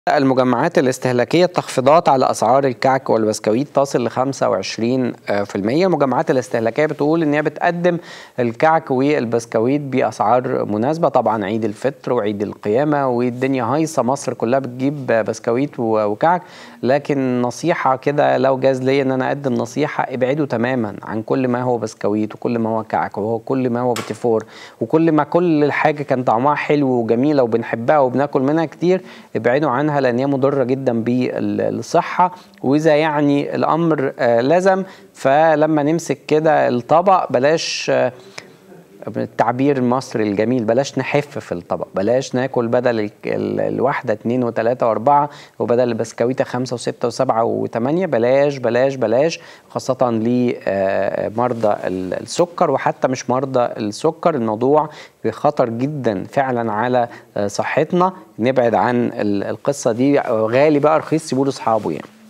المجمعات الاستهلاكية التخفيضات على أسعار الكعك والبسكويت تصل ل 25% المجمعات الاستهلاكية بتقول إن هي بتقدم الكعك والبسكويت بأسعار مناسبة طبعا عيد الفطر وعيد القيامة والدنيا هايصة مصر كلها بتجيب بسكويت وكعك لكن نصيحة كده لو جاز لي إن أنا أقدم نصيحة ابعدوا تماما عن كل ما هو بسكويت وكل ما هو كعك وهو كل ما هو بتيفور وكل ما كل الحاجة كان طعمها حلو وجميلة وبنحبها وبناكل منها كتير ابعدوا عنها لان هي مضره جدا بالصحه واذا يعني الامر لزم فلما نمسك كده الطبق بلاش التعبير المصري الجميل بلاش نحف في الطبق بلاش ناكل بدل الواحدة اتنين وتلاتة واربعة وبدل البسكويتة خمسة وستة وسبعة وثمانية بلاش بلاش بلاش خاصة لمرضى السكر وحتى مش مرضى السكر الموضوع خطر جدا فعلا على صحتنا نبعد عن القصة دي غالي بقى رخيص سيبوه لاصحابه يعني